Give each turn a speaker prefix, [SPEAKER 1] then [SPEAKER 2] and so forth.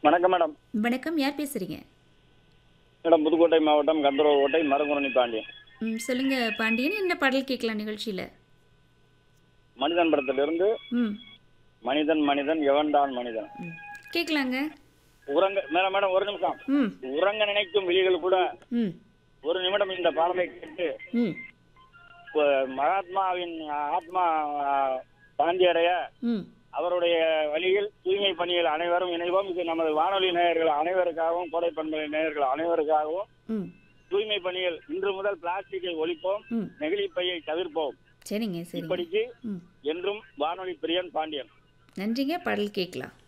[SPEAKER 1] வணக்கம் மேடம்
[SPEAKER 2] வணக்கம் யார் பேசுறீங்க
[SPEAKER 1] மேடம் புதுக்கோட்டை மாவட்டம் கந்தரவ கோட்டை மரங்குரணி பாண்டியன்
[SPEAKER 2] ம் சொல்லுங்க பாண்டியன் என்ன பாடல் கேட்கலாம் நிகழ்ச்சியில்
[SPEAKER 1] மனிதன் படத்திலிருந்து
[SPEAKER 2] ம்
[SPEAKER 1] மனிதன் மனிதன் எவன்தான் மனிதன்
[SPEAKER 2] ம் கேட்கலாங்க
[SPEAKER 1] உறங்க மேடம் மேடம் ஒரு நிமிஷம்
[SPEAKER 2] ம்
[SPEAKER 1] உறங்க நினைக்கும் விழிகள் கூட
[SPEAKER 2] ம்
[SPEAKER 1] ஒரு நிமிடம் இந்த பாடலை கேட்டு
[SPEAKER 2] ம்
[SPEAKER 1] அஹ், மகாத்மாவின் ஆத்மா அஹ், சாந்தி அடைய
[SPEAKER 2] ம்
[SPEAKER 1] அவருடைய வழியில் தூய்மை பணியில் அனைவரும் இணைவோம் இது நமது வானொலி நேயர்கள் அனைவருக்காகவும் கோடை பண்பலை நேயர்கள் அனைவருக்காகவும்
[SPEAKER 2] ம்
[SPEAKER 1] தூய்மை பணியில் இன்று முதல் பிளாஸ்டிக்கை ஒழிப்போம்
[SPEAKER 2] ம்
[SPEAKER 1] நெகிழி பையை தவிர்ப்போம்
[SPEAKER 2] சரிங்க சரிங்க
[SPEAKER 1] இப்படிக்கு
[SPEAKER 2] ம்
[SPEAKER 1] என்றும் வானொலி பிரியன் பாண்டியன்
[SPEAKER 2] நன்றிங்க பாடல் கேட்கலாம்